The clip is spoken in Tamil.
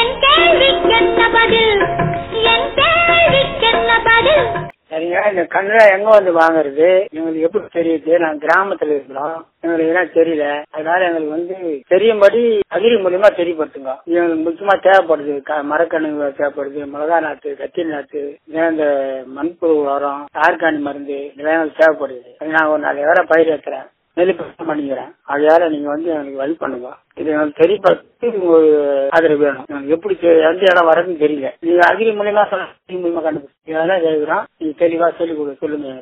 என் கேள்விக்கென்ன பதில் என் கேள்விக்கென்ன பதில் சரிங்க இந்த கண்ணை எங்க வந்து வாங்குறது எங்களுக்கு எப்படி தெரியுது நாங்க கிராமத்துல இருக்கிறோம் எங்களுக்கு எல்லாம் தெரியல அதனால எங்களுக்கு வந்து தெரியும்படி அகிரி மூலியமா தெரியப்படுத்துங்க எங்களுக்கு முக்கியமா தேவைப்படுது க- மரக்கண்ணுங்க தேவைப்படுது மிளகா நாத்து கத்திரி நாத்து இதெல்லாம் இந்த மண்புழு உரம் ஆர்கானி மருந்து இதெல்லாம் எங்களுக்கு தேவைப்படுது அது நான் ஒரு நாலு ஏக்கரா பயிர் ஏத்துறேன் நெல் பயிர் பண்ணிக்கிறேன் அதனால நீங்க வந்து எனக்கு வழி பண்ணுங்க இது எனக்கு தெரியப்படுத்தி ஒரு ஆதரவு வேணும் எனக்கு எப்படி தெ- எந்த இடம் வரதுன்னு தெரியல நீங்க அகிரி மூலியமா சொல்ல மூலியமா கண்டுபிடிச்சு அதெல்லாம் கேட்கிறோம் நீங்க தெளிவா சொல்லி கொடு சொல்லுங்க